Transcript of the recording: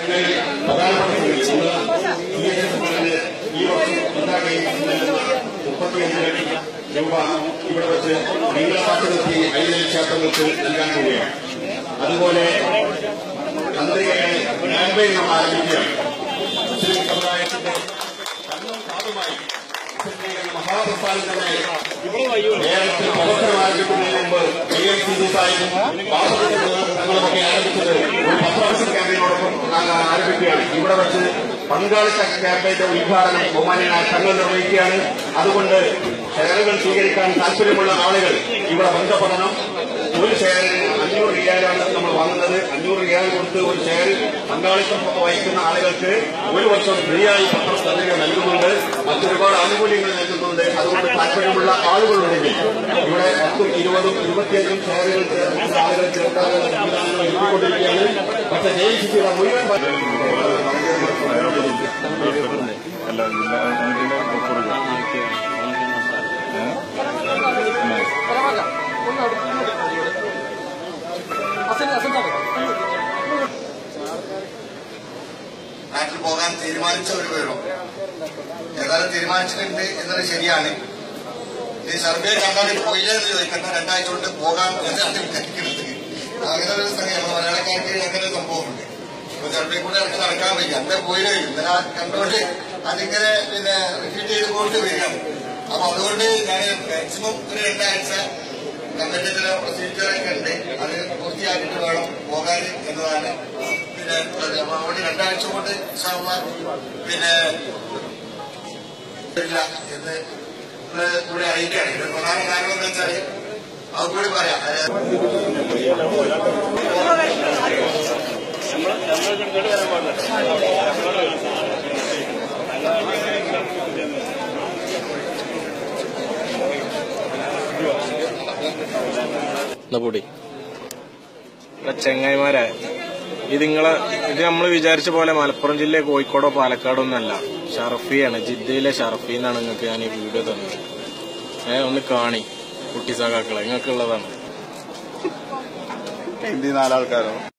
സംഘടനയിൽ പ്രധാനപ്പെട്ട സംഘടന ഈ സംഘടന ഈ വർഷം ഉണ്ടാക്കിയിരിക്കുന്ന മുപ്പത്തിയഞ്ച് കോടി രൂപ ഇവിടെ വെച്ച് നീളമാറ്റമെത്തി ഐതൽ ക്ഷേത്രങ്ങൾക്ക് നൽകാൻ പോവുകയാണ് അതുപോലെ തന്ത്രികളെ ക്യാമ്പയിൻ നമ്മൾ ആരംഭിക്കുകയാണ് മുസ്ലിം സമുദായത്തിന്റെ കണ്ണും കാതുമായി മുസ്ലിം മഹാപ്രസ്ഥാനം തന്നെ കേരളത്തിൽ പ്രവർത്തനം ആരംഭിക്കുന്നതിന് മുമ്പ് കെ എം സി സി സാഹിബും പാവപ്പെട്ട തങ്ങളുമൊക്കെ ആരംഭിച്ചത് ഒരു പത്ത് വർഷം ക്യാമ്പയിനോടൊപ്പം ആരംഭിക്കുകയാണ് ഇവിടെ വെച്ച് പങ്കാളിത്ത ക്യാമ്പയിന്റെ ഉദ്ഘാടനം ബഹുമാനായ തങ്ങൾ നിർവഹിക്കുകയാണ് അതുകൊണ്ട് ഷെയറുകൾ സ്വീകരിക്കാൻ താല്പര്യമുള്ള ആളുകൾ ഇവിടെ ബന്ധപ്പെടണം ഒരു ഷെയറിന് അഞ്ഞൂറ് റിയാലാണ് നമ്മൾ വാങ്ങുന്നത് അഞ്ഞൂറ് റിയാൽ കൊടുത്ത് ഒരു ഷെയർ പങ്കാളിത്തം വഹിക്കുന്ന ആളുകൾക്ക് ഒരു വർഷം ഫ്രീയായി പത്രം തന്നിക നൽകുന്നുണ്ട് മറ്റൊരുപാട് ആനുകൂല്യങ്ങൾ നൽകുന്നുണ്ട് അതുകൊണ്ട് താല്പര്യമുള്ള ആളുകളുണ്ടെങ്കിൽ ഇവിടെ പത്തും ഇരുപതും ഇരുപത്തിയഞ്ചും ഷെയറുകൾ ചേർക്കുന്ന ആളുകൾ ചേർക്കാനുള്ള സംവിധാനങ്ങൾ എത്തിക്കൊണ്ടിരിക്കുകയാണ് പക്ഷേ ജെ സി സിയുടെ മുഴുവൻ അല്ല ഇതിന്റെ ഇതിന്റെ കൊടുക്കുക നാട്ടിൽ പോകാൻ തീരുമാനിച്ചവർ വരും ഏതായാലും തീരുമാനിച്ചിട്ടുണ്ട് എന്നത് ശരിയാണ് ഈ സർവേ കണ്ടാൽ പോയില്ലേ എന്ന് ചോദിക്കണ്ട രണ്ടാഴ്ച കൊണ്ട് പോകാൻ എന്നാണ് വിചാരിക്കുന്നത് അങ്ങനെ ഒരു സംഗതി നമ്മുടെ മലയാളക്കാർക്ക് അങ്ങനെ ഒരു സംഭവമുണ്ട് ഇപ്പൊ സർവേ കൂടെ ഇറങ്ങി നടക്കാൻ വയ്യ എന്താ പോയില്ലേ ഇന്നലെ ആ കണ്ടോണ്ട് അതിങ്ങനെ പിന്നെ റിപ്പീറ്റ് ചെയ്ത് കൊണ്ട് വരികയാണ് അപ്പൊ അതുകൊണ്ട് ഞാൻ മാക്സിമം ഒരു രണ്ടാഴ്ച കമ്മിറ്റി ചില പ്രൊസീജിയറൊക്കെ ഉണ്ട് അത് പൂർത്തിയാക്കിയിട്ട് വേണം പോകാൻ എന്നതാണ് പിന്നെ ഉള്ളത്. അപ്പൊ അവിടെ രണ്ടാഴ്ച കൊണ്ട് ഇൻഷാ അള്ളാ പിന്നെ ഇല്ല എന്ന് ഉള്ളത് കൂടെ അറിയിക്കുകയാണ് ഇതിന്റെ പ്രധാന കാരണം എന്താ വെച്ചാല് അത് കൂടി പറയാം അതായത് പൊടി ചെങ്ങായിമാരെ ഇത് നിങ്ങളെ ഇത് നമ്മൾ വിചാരിച്ച പോലെ മലപ്പുറം ജില്ല കോഴിക്കോടോ പാലക്കാടോ ഒന്നല്ല ഷർഫിയാണ് ജിദ്ദയിലെ ഷർഫി എന്നാണ് നിങ്ങൾക്ക് ഞാൻ ഈ വീഡിയോ തന്നത് ഏ ഒന്ന് കാണി കുട്ടി സഖാക്കളെ നിങ്ങൾക്കുള്ളതാണ് ഹിന്ദി നാലാൾക്കാരോ